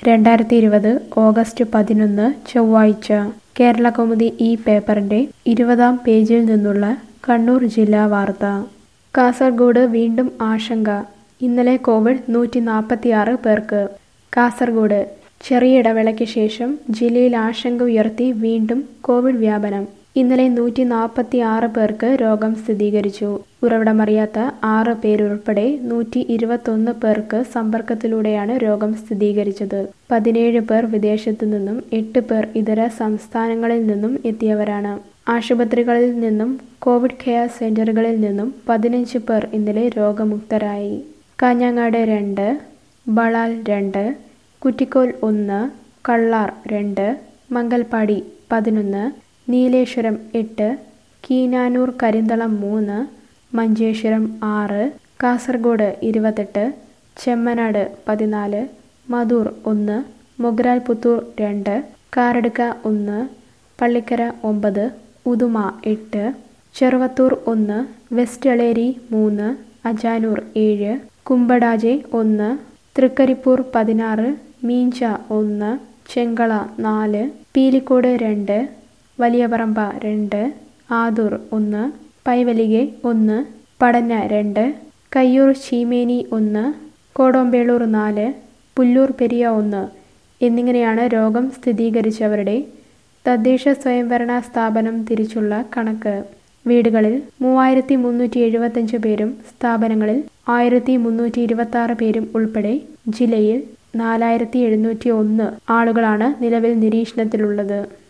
രണ്ടായിരത്തി ഇരുപത് ഓഗസ്റ്റ് പതിനൊന്ന് ചൊവ്വാഴ്ച കേരളകൗമുദി ഈ പേപ്പറിന്റെ ഇരുപതാം പേജിൽ നിന്നുള്ള കണ്ണൂർ ജില്ലാ വാർത്ത കാസർഗോഡ് വീണ്ടും ആശങ്ക ഇന്നലെ കോവിഡ് നൂറ്റി നാൽപ്പത്തിയാറ് പേർക്ക് കാസർഗോഡ് ചെറിയ ഇടവേളയ്ക്ക് ശേഷം ജില്ലയിൽ ആശങ്ക ഉയർത്തി വീണ്ടും കോവിഡ് വ്യാപനം ഇന്നലെ നൂറ്റി നാൽപ്പത്തി ആറ് പേർക്ക് രോഗം സ്ഥിരീകരിച്ചു ഉറവിടമറിയാത്ത ആറ് പേരുൾപ്പെടെ നൂറ്റി ഇരുപത്തൊന്ന് പേർക്ക് സമ്പർക്കത്തിലൂടെയാണ് രോഗം സ്ഥിരീകരിച്ചത് പതിനേഴ് പേർ വിദേശത്തു നിന്നും എട്ട് പേർ ഇതര സംസ്ഥാനങ്ങളിൽ നിന്നും എത്തിയവരാണ് ആശുപത്രികളിൽ നിന്നും കോവിഡ് കെയർ സെന്ററുകളിൽ നിന്നും പതിനഞ്ച് പേർ ഇന്നലെ രോഗമുക്തരായി കാഞ്ഞങ്ങാട് രണ്ട് ബളാൽ രണ്ട് കുറ്റിക്കോൽ ഒന്ന് കള്ളാർ രണ്ട് മംഗൽപാടി പതിനൊന്ന് നീലേശ്വരം എട്ട് കീനാനൂർ കരിന്തളം മൂന്ന് മഞ്ചേശ്വരം ആറ് കാസർഗോഡ് ഇരുപത്തെട്ട് ചെമ്മനാട് പതിനാല് മധൂർ ഒന്ന് മൊഗ്രാൽ പുത്തൂർ രണ്ട് കാറടുക്ക ഒന്ന് പള്ളിക്കര ഒമ്പത് ഉദുമ എട്ട് ചെറുവത്തൂർ ഒന്ന് വെസ്റ്റ് എളേരി മൂന്ന് അജാനൂർ ഏഴ് കുമ്പടാജെ ഒന്ന് തൃക്കരിപ്പൂർ പതിനാറ് മീഞ്ച ഒന്ന് ചെങ്കള നാല് പീലിക്കോട് രണ്ട് വലിയപറമ്പ രണ്ട് ആദൂർ ഒന്ന് പൈവലികെ ഒന്ന് പടന്ന രണ്ട് കയ്യൂർ ചീമേനി ഒന്ന് കോടോമ്പേളൂർ നാല് പുല്ലൂർ പെരിയ ഒന്ന് എന്നിങ്ങനെയാണ് രോഗം സ്ഥിരീകരിച്ചവരുടെ തദ്ദേശ സ്വയംഭരണ സ്ഥാപനം തിരിച്ചുള്ള കണക്ക് വീടുകളിൽ മൂവായിരത്തി മുന്നൂറ്റി എഴുപത്തഞ്ച് പേരും സ്ഥാപനങ്ങളിൽ ആയിരത്തി മുന്നൂറ്റി ഇരുപത്തി ആറ് പേരും ഉൾപ്പെടെ ജില്ലയിൽ നാലായിരത്തി എഴുന്നൂറ്റി ഒന്ന് ആളുകളാണ് നിലവിൽ നിരീക്ഷണത്തിലുള്ളത്